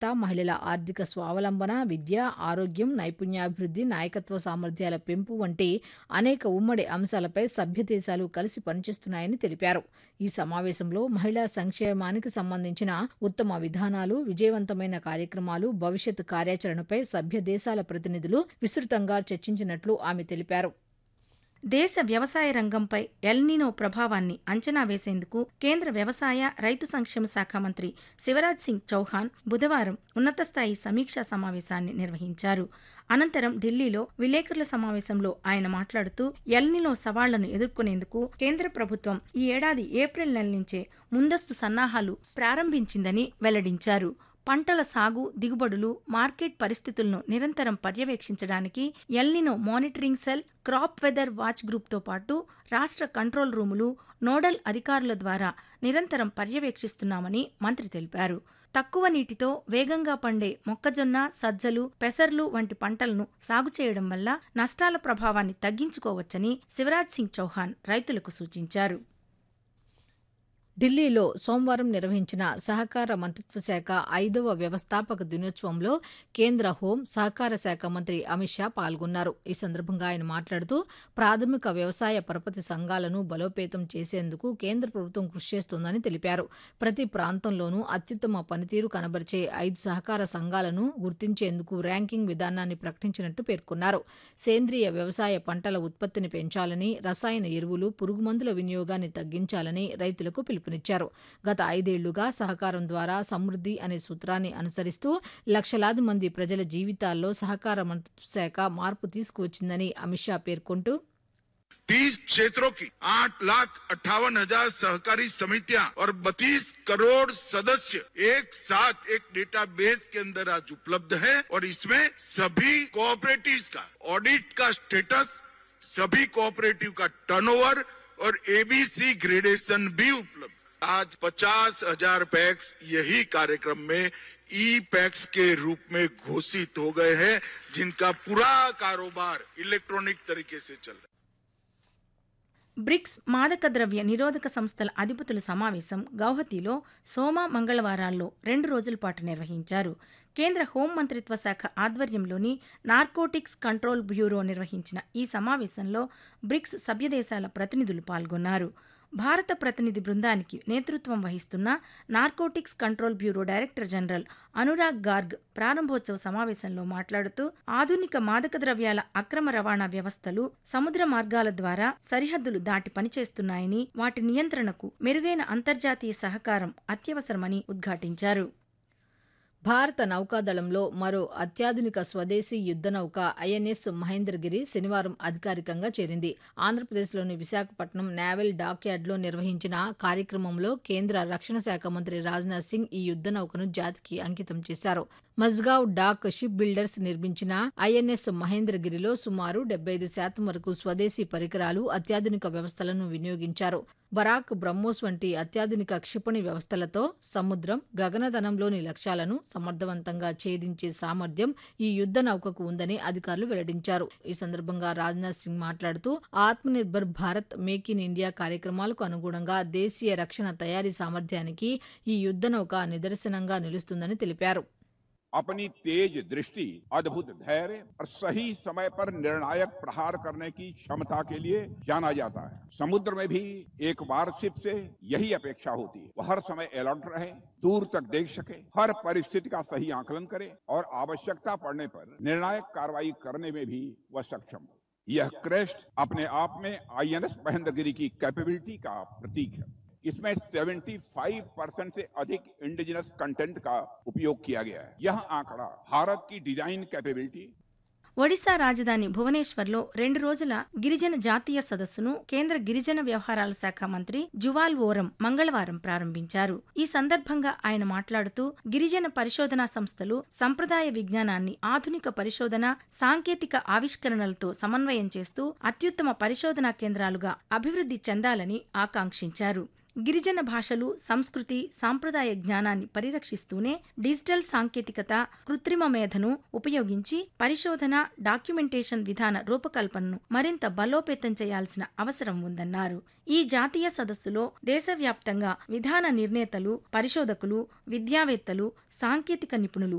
మహిళల ఆర్థిక స్వావలంబన విద్య ఆరోగ్యం నైపుణ్యాభివృద్ధి నాయకత్వ సామర్థ్యాల పెంపు వంటి అనేక ఉమ్మడి అంశాలపై సభ్య దేశాలు కలిసి పనిచేస్తున్నాయని తెలిపారు ఈ సమావేశంలో మహిళా సంక్షేమానికి సంబంధించిన ఉత్తమ విధానాలు విజయవంతమైన కార్యక్రమాలు భవిష్యత్ కార్యాచరణపై సభ్య దేశాల ప్రతినిధులు విస్తృతంగా చర్చించినట్లు ఆమె తెలిపారు దేశ వ్యవసాయ రంగంపై ఎల్నినో ప్రభావాన్ని అంచనా వేసేందుకు కేంద్ర వ్యవసాయ రైతు సంక్షేమ శాఖ మంత్రి శివరాజ్ సింగ్ చౌహాన్ బుధవారం ఉన్నతస్థాయి సమీక్షా సమావేశాన్ని నిర్వహించారు అనంతరం ఢిల్లీలో విలేకరుల సమావేశంలో ఆయన మాట్లాడుతూ ఎల్నినో సవాళ్లను ఎదుర్కొనేందుకు కేంద్ర ప్రభుత్వం ఈ ఏడాది ఏప్రిల్ నెల నుంచే ముందస్తు సన్నాహాలు ప్రారంభించిందని వెల్లడించారు పంటల సాగు దిగుబడులు మార్కెట్ పరిస్థితులను నిరంతరం పర్యవేక్షించడానికి El Nino monitoring cell crop weather watch గ్రూప్తో పాటు రాష్ట్ర కంట్రోల్ రూములు నోడల్ అధికారుల ద్వారా నిరంతరం పర్యవేక్షిస్తున్నామని మంత్రి తెలిపారు తక్కువ నీటితో వేగంగా పండే మొక్కజొన్న సజ్జలు పెసర్లు వంటి పంటలను సాగు చేయడం వల్ల నష్టాల ప్రభావాన్ని తగ్గించుకోవచ్చని శివరాజ్ సింగ్ చౌహాన్ రైతులకు సూచించారు ఢిల్లీలో సోమవారం నిర్వహించిన సహకార మంత్రిత్వ శాఖ ఐదవ వ్యవస్థాపక దినోత్సవంలో కేంద్ర హోం సహకార శాఖ మంత్రి అమిత్ షా పాల్గొన్నారు ఈ సందర్భంగా ఆయన మాట్లాడుతూ ప్రాథమిక వ్యవసాయ పరపతి సంఘాలను బలోపేతం చేసేందుకు కేంద్ర ప్రభుత్వం కృషి చేస్తోందని తెలిపారు ప్రతి ప్రాంతంలోనూ అత్యుత్తమ పనితీరు కనబరిచే ఐదు సహకార సంఘాలను గుర్తించేందుకు ర్యాంకింగ్ విధానాన్ని ప్రకటించినట్టు పేర్కొన్నారు సేంద్రియ వ్యవసాయ పంటల ఉత్పత్తిని పెంచాలని రసాయన ఎరువులు పురుగుమందుల వినియోగాన్ని తగ్గించాలని రైతులకు పిలుపు పిలుపునిచ్చారు గత ఐదేళ్లుగా సహకారం ద్వారా సమృద్ధి అనే సూత్రాన్ని అనుసరిస్తూ లక్షలాది మంది ప్రజల జీవితాల్లో సహకార మంత్రిత్వ శాఖ మార్పు తీసుకువచ్చిందని అమిత్ షా పేర్కొంటూ तीस क्षेत्रों की आठ लाख अट्ठावन हजार सहकारी समितियां और बत्तीस करोड़ सदस्य एक साथ एक डेटाबेस के अंदर आज उपलब्ध है और इसमें सभी कोऑपरेटिव्स का ऑडिट का स्टेटस सभी कोऑपरेटिव का टर्नओवर और एबीसी ग्रेडेशन भी उपलब्ध आज पचास हजार पैक्स यही कार्यक्रम में ई पैक्स के रूप में घोषित हो गए हैं जिनका पूरा कारोबार इलेक्ट्रॉनिक तरीके से चल रहा है బ్రిక్స్ మాదక ద్రవ్య నిరోధక సంస్థల అధిపతుల సమావేశం గౌహతిలో సోమ మంగళవారాల్లో రెండు రోజుల పాటు నిర్వహించారు కేంద్ర హోం మంత్రిత్వ శాఖ ఆధ్వర్యంలోని నార్కోటిక్స్ కంట్రోల్ బ్యూరో నిర్వహించిన ఈ సమావేశంలో బ్రిక్స్ సభ్యదేశాల ప్రతినిధులు పాల్గొన్నారు భారత ప్రతినిధి బృందానికి నేతృత్వం వహిస్తున్న narcotics control bureau director general Anurag Garg ప్రారంభోత్సవ సమావేశంలో మాట్లాడుతూ ఆధునిక మాదక ద్రవ్యాల అక్రమ రవాణా వ్యవస్థలు సముద్ర మార్గాల ద్వారా సరిహద్దులు దాటి పనిచేస్తున్నాయని వాటి నియంత్రణకు మెరుగైన అంతర్జాతీయ సహకారం అత్యవసరమని ఉద్ఘాటించారు భారత నౌకాదళంలో మరో అత్యాధునిక స్వదేశీ యుద్ధ నౌక ఐఎన్ఎస్ మహేంద్రగిరి శనివారం అధికారికంగా చేరింది ఆంధ్రప్రదేశ్లోని విశాఖపట్నం నేవల్ డాక్యార్డ్లో నిర్వహించిన కార్యక్రమంలో కేంద్ర రక్షణ శాఖ మంత్రి రాజ్నాథ్ సింగ్ ఈ యుద్ధ నౌకను జాతికి అంకితం చేశారు మజ్గావ్ డాక్ షిప్ బిల్డర్స్ నిర్మించిన ఐఎన్ఎస్ మహేంద్రగిరిలో సుమారు డెబ్బై ఐదు శాతం వరకు స్వదేశీ పరికరాలు అత్యాధునిక వ్యవస్థలను వినియోగించారు బరాక్ బ్రహ్మోస్ వంటి అత్యాధునిక క్షిపణి వ్యవస్థలతో సముద్రం గగనతనంలోని లక్ష్యాలను సమర్థవంతంగా ఛేదించే సామర్థ్యం ఈ యుద్ధ నౌకకు ఉందని అధికారులు వెల్లడించారు ఈ సందర్భంగా రాజ్నాథ్ సింగ్ మాట్లాడుతూ Atmanirbhar Bharat make in India కార్యక్రమాలకు అనుగుణంగా దేశీయ రక్షణ తయారీ సామర్థ్యానికి ఈ యుద్ధ నౌక నిదర్శనంగా నిలుస్తుందని తెలిపారు अपनी तेज दृष्टि अद्भुत धैर्य और सही समय पर निर्णायक प्रहार करने की क्षमता के लिए जाना जाता है समुद्र में भी एक वारशिप से यही अपेक्षा होती है वह हर समय अलर्ट रहे दूर तक देख सके हर परिस्थिति का सही आकलन करे और आवश्यकता पड़ने पर निर्णायक कार्रवाई करने में भी वह सक्षम हो यह क्रेस्ट अपने आप में आईएनएस महेंद्रगिरी की कैपेबिलिटी का प्रतीक है इसमें 75 परसेंट से अधिक इंडिजिनस कंटेंट का उपयोग किया गया है यह आंकड़ा भारत की डिजाइन कैपेबिलिटी ఒడిశా రాజధాని భువనేశ్వర్లో రెండు రోజుల గిరిజన జాతీయ సదస్సును కేంద్ర గిరిజన వ్యవహారాల శాఖ మంత్రి జువాల్ ఓరం మంగళవారం ప్రారంభించారు ఈ సందర్భంగా ఆయన మాట్లాడుతూ గిరిజన పరిశోధనా సంస్థలు సంప్రదాయ విజ్ఞానాన్ని ఆధునిక పరిశోధన సాంకేతిక ఆవిష్కరణలతో సమన్వయం చేస్తూ అత్యుత్తమ పరిశోధనా కేంద్రాలుగా అభివృద్ధి చెందాలని ఆకాంక్షించారు గిరిజన భాషలు సంస్కృతి సాంప్రదాయ జ్ఞానాన్ని పరిరక్షిస్తూనే డిజిటల్ సాంకేతికత కృత్రిమ మేధను ఉపయోగించి పరిశోధన డాక్యుమెంటేషన్ విధాన రూపకల్పనను మరింత బలోపేతం చేయాల్సిన అవసరం ఉందన్నారు ఈ జాతీయ సదస్సులో దేశవ్యాప్తంగా విధాన నిర్ణేతలు పరిశోధకులు విద్యావేత్తలు సాంకేతిక నిపుణులు